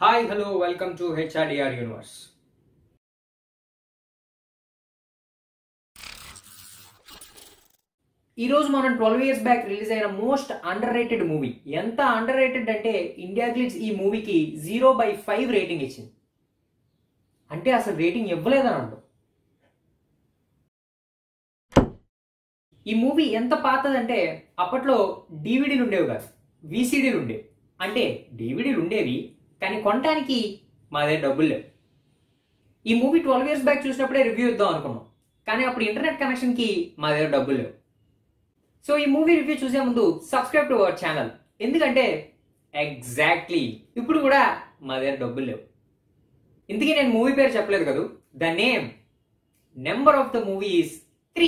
Hi hello welcome to HRDR universe ఈ రోజు మనం ట్వెల్వ్ ఇయర్స్ బ్యాక్ రిలీజ్ అయిన మోస్ట్ అండర్ రేటెడ్ మూవీ ఎంత అండర్ రేటెడ్ అంటే ఇండియా గ్లిట్స్ ఈ మూవీకి జీరో బై ఫైవ్ రేటింగ్ ఇచ్చింది అంటే అసలు రేటింగ్ ఇవ్వలేదని అంటాం ఈ మూవీ ఎంత పాతదంటే అప్పట్లో డివిడీలు ఉండేవి కాదు విసిడీలు ఉండేవి అంటే డివిడీలు ఉండేవి కానీ కొనడానికి మా దగ్గర డబ్బులు లేవు ఈ మూవీ ట్వెల్వ్ ఇయర్స్ బ్యాక్ చూసినప్పుడే రివ్యూ ఇద్దాం అనుకున్నాం కానీ అప్పుడు ఇంటర్నెట్ కనెక్షన్కి మా దగ్గర డబ్బులు లేవు సో ఈ మూవీ రివ్యూ చూసే ముందు సబ్స్క్రైబ్ టు అవర్ ఛానల్ ఎందుకంటే ఎగ్జాక్ట్లీ ఇప్పుడు కూడా మా దగ్గర డబ్బులు లేవు ఇందుకే నేను మూవీ పేరు చెప్పలేదు కదా the name number of the movie is three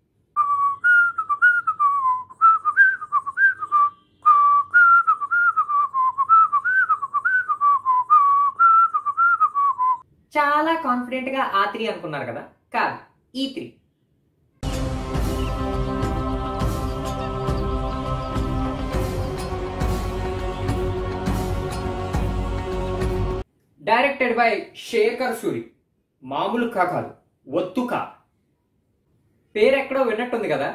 చాలా కాన్ఫిడెంట్ గా ఆ త్రీ అనుకున్నారు కదా కాదు ఈ three directed by Sekhar Suri మామూలు కా కాదు ఒత్తు కా పేరు ఎక్కడో విన్నట్టుంది కదా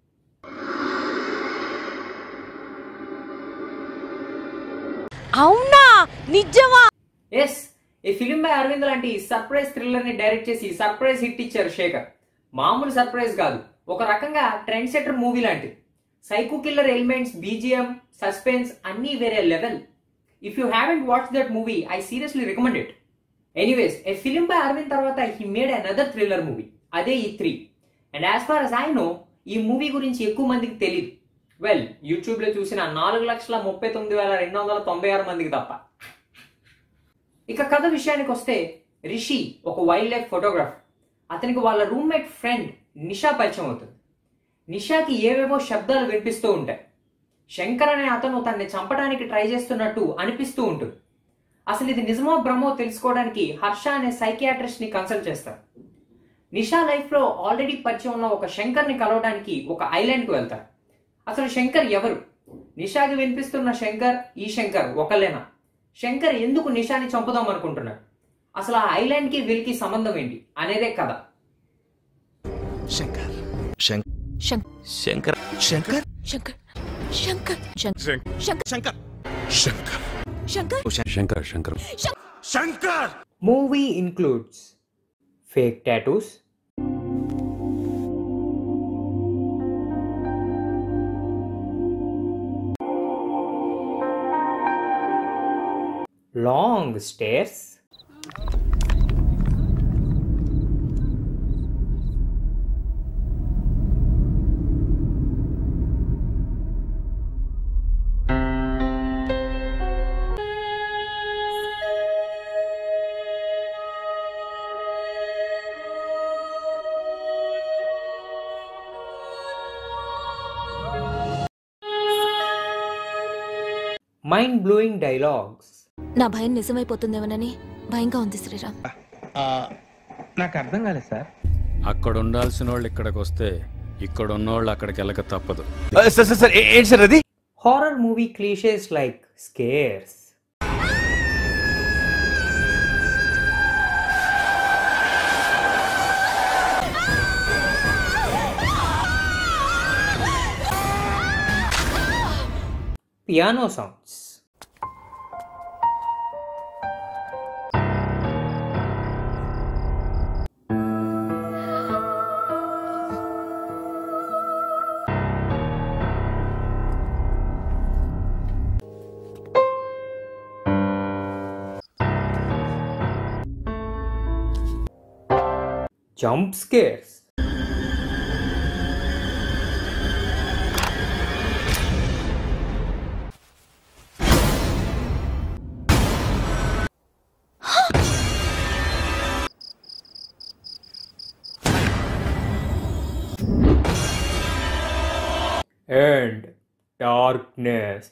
అవునా నిజమా ఎస్ ఈ ఫిలిం బై అరవింద్ లాంటి సర్ప్రైజ్ థ్రిల్లర్ ని డైరెక్ట్ చేసి సర్ప్రైజ్ హిట్ ఇచ్చారు శేఖర్ మామూలు సర్ప్రైజ్ కాదు ఒక రకంగా ట్రెండ్ సెటర్ మూవీ లాంటిది psycho killer elements BGM suspense అన్నీ వేరే level if you haven't watch that movie I seriously recommend it anyways a film by Aravind తర్వాత he made another thriller movie అదే ఈ three and as far as I know ఈ movie గురించి ఎక్కువ మందికి తెలియదు వెల్ యూట్యూబ్ లో చూసిన నాలుగు లక్షల ముప్పై తొమ్మిది వేల రెండు వందల తొంభై ఆరు మందికి తప్ప ఇక కథ విషయానికి వస్తే రిషి ఒక వైల్డ్ లైఫ్ ఫోటోగ్రాఫర్ అతనికి వాళ్ళ రూమ్మేట్ ఫ్రెండ్ నిషా పరిచయం అవుతుంది నిషాకి ఏవేవో శబ్దాలు వినిపిస్తూ ఉంటాయి శంకర్ అనే అతను తనని చంపడానికి ట్రై చేస్తున్నట్టు అనిపిస్తూ ఉంటుంది అసలు ఇది నిజమో భ్రమో తెలుసుకోవడానికి హర్ష అనే సైకియాట్రిస్ట్ ని కన్సల్ట్ చేస్తారు నిషా లైఫ్ లో ఆల్రెడీ పరిచయం ఉన్న ఒక శంకర్ ని కలవడానికి ఒక ఐలాండ్ కు వెళ్తారు అసలు శంకర్ ఎవరు నిషాకి వినిపిస్తున్న శంకర్ ఈ శంకర్ ఒకళ్ళేనా శంకర్ ఎందుకు నిషాని చంపుదాం అనుకుంటున్నాడు అసలు ఆ ఐలాండ్ కి వీళ్ళకి సంబంధం ఏంటి అనేదే కథ శంకర్ శంకర్ శంక్ Shankar Shankar Shankar Shankar Shankar Shankar Shankar Shankar Shankar Shankar Shankar movie includes fake tattoos long stares mind blowing dialogues నా భయం నిజమైపోతుందేమోనని భయంగా ఉంది శ్రీరామ్ నాకు అర్థం కాలేదు సార్ అక్కడ ఉండాల్సిన వాళ్ళు ఇక్కడికి వస్తే ఇక్కడ ఉన్నోళ్ళు అక్కడికి వెళ్ళక తప్పదు సార్ సార్ సార్ ఏ- ఏంటి సార్ అది horror movie cliches like scares piano sounds jump scares. and darkness.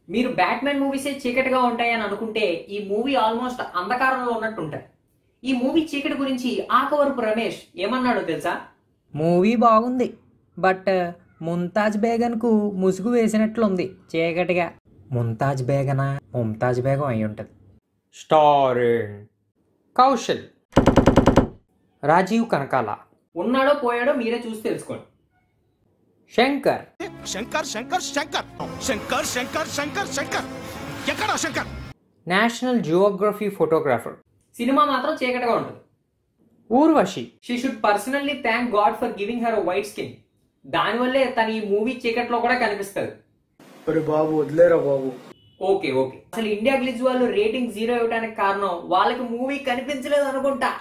మీరు బ్యాట్మెన్ మూవీసే చీకటిగా ఉంటాయని అనుకుంటే ఈ మూవీ ఆల్మోస్ట్ అంధకారంలో ఉన్నట్టు ఉంటుంది ఈ మూవీ చీకటి గురించి ఆకవరపు రమేష్ ఏమన్నాడో తెలుసా మూవీ బాగుంది బట్ ముంతాజ్ బేగన్కు ముసుగు వేసినట్లుంది చీకటిగా ముంతాజ్ బేగనా ముంతాజ్ బేగం అయి ఉంటుంది స్టారింగ్ కౌశల్ రాజీవ్ కనకాల ఉన్నాడో పోయాడో మీరే చూసి తెలుసుకోండి శంకర్ శంకర్ శంకర్ శంకర్ శంకర్ శంకర్ శంకర్ శంకర్ ఎక్కడ శంకర్ నేషనల్ జియోగ్రఫీ ఫోటోగ్రాఫర్ సినిమా మాత్రం చీకటిగా ఉంటుంది Urvashi she should personally thank God for giving her white skin దానివల్లే తన ఈ మూవీ చీకట్లో కూడా కనిపిస్తుంది ఒరే బాబు వదిలేరా బాబు ఓకే ఓకే అసలు ఇండియా గ్లిజ్ వాళ్ళు రేటింగ్ జీరో ఇవ్వడానికి కారణం వాళ్ళకి మూవీ కనిపించలేదు అనుకుంటా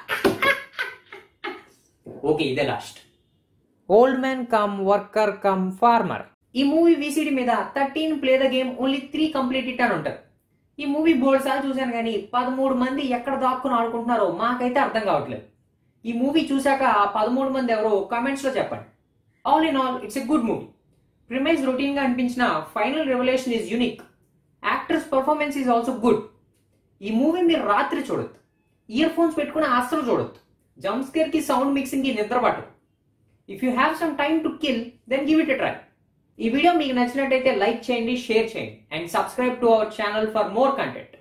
ఓకే ఇదే last old man cum worker cum farmer ఈ మూవీ వీసీడీ మీద thirteen play the game only three complete it అని ఉంటుంది ఈ మూవీ బోల్డ్ సార్లు చూశాను కానీ పదమూడు మంది ఎక్కడ దాక్కుని ఆడుకుంటున్నారో మాకైతే అర్థం కావట్లేదు ఈ మూవీ చూశాక ఆ పదమూడు మంది ఎవరో కామెంట్స్ లో చెప్పండి all in all it's a good movie premise routine గా అనిపించిన final revolution is unique actors performance is also good ఈ మూవీ మీరు రాత్రి చూడొద్దు ఇయర్ ఫోన్స్ పెట్టుకుని అస్సలు చూడొద్దు జంప్ స్కేర్ కి సౌండ్ మిక్సింగ్ కి నిద్ర పట్టదు if you have some time to kill then give it a try ఈ వీడియో మీకు నచ్చినట్టయితే లైక్ చేయండి షేర్ చేయండి and subscribe to our channel for more content